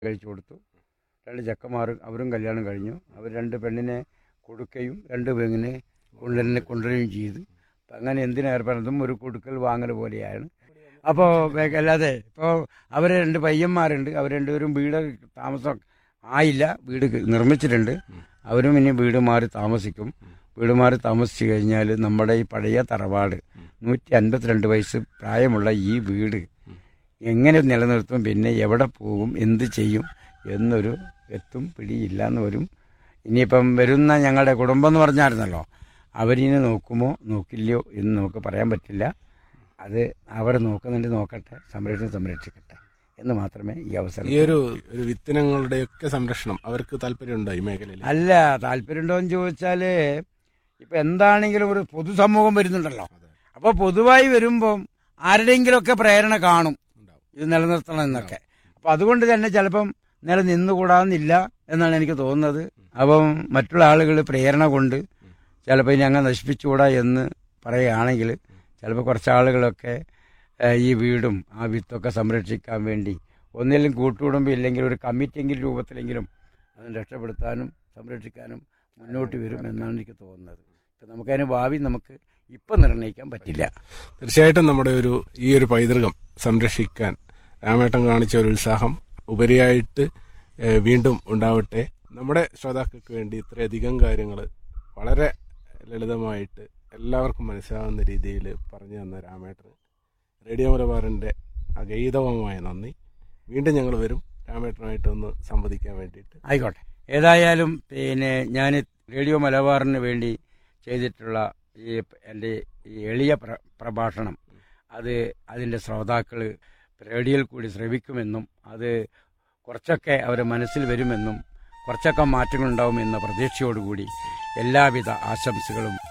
കഴിച്ചു കൊടുത്തു രണ്ട് ചെക്കന്മാരും അവരും കല്യാണം കഴിഞ്ഞു അവർ രണ്ട് പെണ്ണിനെ കൊടുക്കുകയും രണ്ട് പെണ്ണിനെ കൊണ്ടുവരുന്ന കൊണ്ടുവരികയും ചെയ്തു അപ്പം അങ്ങനെ എന്തിനാ ഏർപ്പെടുന്നതും ഒരു കൊടുക്കൽ വാങ്ങൽ പോലെയാണ് അപ്പോൾ അല്ലാതെ ഇപ്പോൾ അവർ രണ്ട് പയ്യന്മാരുണ്ട് അവർ രണ്ടുപേരും വീട് താമസം ആയില്ല വീട് നിർമ്മിച്ചിട്ടുണ്ട് അവരും ഇനി വീട് മാറി താമസിക്കും വീട് മാറി താമസിച്ച് കഴിഞ്ഞാൽ നമ്മുടെ ഈ പഴയ തറവാട് നൂറ്റി അൻപത്തിരണ്ട് വയസ്സ് പ്രായമുള്ള ഈ വീട് എങ്ങനെ നിലനിർത്തും പിന്നെ എവിടെ പോകും എന്ത് ചെയ്യും എന്നൊരു എത്തും പിടിയില്ല എന്ന് വരും ഇനിയിപ്പം വരുന്ന ഞങ്ങളുടെ കുടുംബം എന്ന് പറഞ്ഞായിരുന്നല്ലോ അവരിനെ നോക്കുമോ നോക്കില്ലയോ എന്ന് നമുക്ക് പറയാൻ പറ്റില്ല അത് അവർ നോക്കുന്നുണ്ട് നോക്കട്ടെ സംരക്ഷണം സംരക്ഷിക്കട്ടെ എന്ന് മാത്രമേ ഈ അവസരം ഈ ഒരു ഒരു വിത്തനങ്ങളുടെയൊക്കെ സംരക്ഷണം അവർക്ക് താല്പര്യമുണ്ടോ ഈ മേഖലയിൽ അല്ല താല്പര്യമുണ്ടോ എന്ന് ചോദിച്ചാൽ ഇപ്പം എന്താണെങ്കിലും ഒരു പൊതുസമൂഹം വരുന്നുണ്ടല്ലോ അപ്പോൾ പൊതുവായി വരുമ്പം ആരുടെയെങ്കിലുമൊക്കെ പ്രേരണ കാണും ഉണ്ടാവും. ഇത് നിലനിർത്തണം എന്നൊക്കെ അപ്പം അതുകൊണ്ട് തന്നെ ചിലപ്പം നിലനിന്നുകൂടാന്നില്ല എന്നാണ് എനിക്ക് തോന്നുന്നത് അപ്പം മറ്റുള്ള ആളുകൾ പ്രേരണ കൊണ്ട് ചിലപ്പോൾ ഇനി അങ്ങ് നശിപ്പിച്ചുകൂടാ എന്ന് പറയുകയാണെങ്കിൽ ചിലപ്പോൾ കുറച്ച് ആളുകളൊക്കെ ഏഹ്, ഈ വീടും ആ വിത്തൊക്കെ സംരക്ഷിക്കാൻ വേണ്ടി ഒന്നിലും കൂട്ടുകുടുംബം ഇല്ലെങ്കിൽ ഒരു കമ്മിറ്റിയെങ്കിലും രൂപത്തിലെങ്കിലും അതിനെ രക്ഷപ്പെടുത്താനും സംരക്ഷിക്കാനും മുന്നോട്ട് വരും എന്നാണ് എനിക്ക് തോന്നുന്നത് ഇപ്പം നമുക്കതിന് ഭാവി നമുക്ക് ഇപ്പം നിർണ്ണയിക്കാൻ പറ്റില്ല തീർച്ചയായിട്ടും നമ്മുടെ ഒരു ഈ ഒരു പൈതൃകം സംരക്ഷിക്കാൻ രാമേട്ടൻ കാണിച്ച ഒരു ഉത്സാഹം ഉപരിയായിട്ട് ഏഹ്, വീണ്ടും ഉണ്ടാവട്ടെ നമ്മുടെ ശ്രോതാക്കൾക്ക് വേണ്ടി ഇത്രയധികം കാര്യങ്ങൾ വളരെ ലളിതമായിട്ട് എല്ലാവർക്കും മനസ്സിലാവുന്ന രീതിയിൽ പറഞ്ഞു തന്ന രാമേട്ടന് റേഡിയോ മലബാറിൻ്റെ അഗൈതവമായ നന്ദി വീണ്ടും ഞങ്ങൾ വരും രാമേട്ടനുമായിട്ടൊന്ന് സംവദിക്കാൻ വേണ്ടിയിട്ട് ആയിക്കോട്ടെ ഏതായാലും പിന്നെ ഞാൻ റേഡിയോ മലബാറിന് വേണ്ടി ചെയ്തിട്ടുള്ള ഈ എൻ്റെ ഈ എളിയ പ്ര പ്രഭാഷണം അത് അതിൻ്റെ ശ്രോതാക്കൾ റേഡിയോയിൽ കൂടി ശ്രവിക്കുമെന്നും അത് കുറച്ചൊക്കെ അവരുടെ മനസ്സിൽ വരുമെന്നും കുറച്ചൊക്കെ മാറ്റങ്ങളുണ്ടാവുമെന്ന പ്രതീക്ഷയോടുകൂടി എല്ലാവിധ ആശംസകളും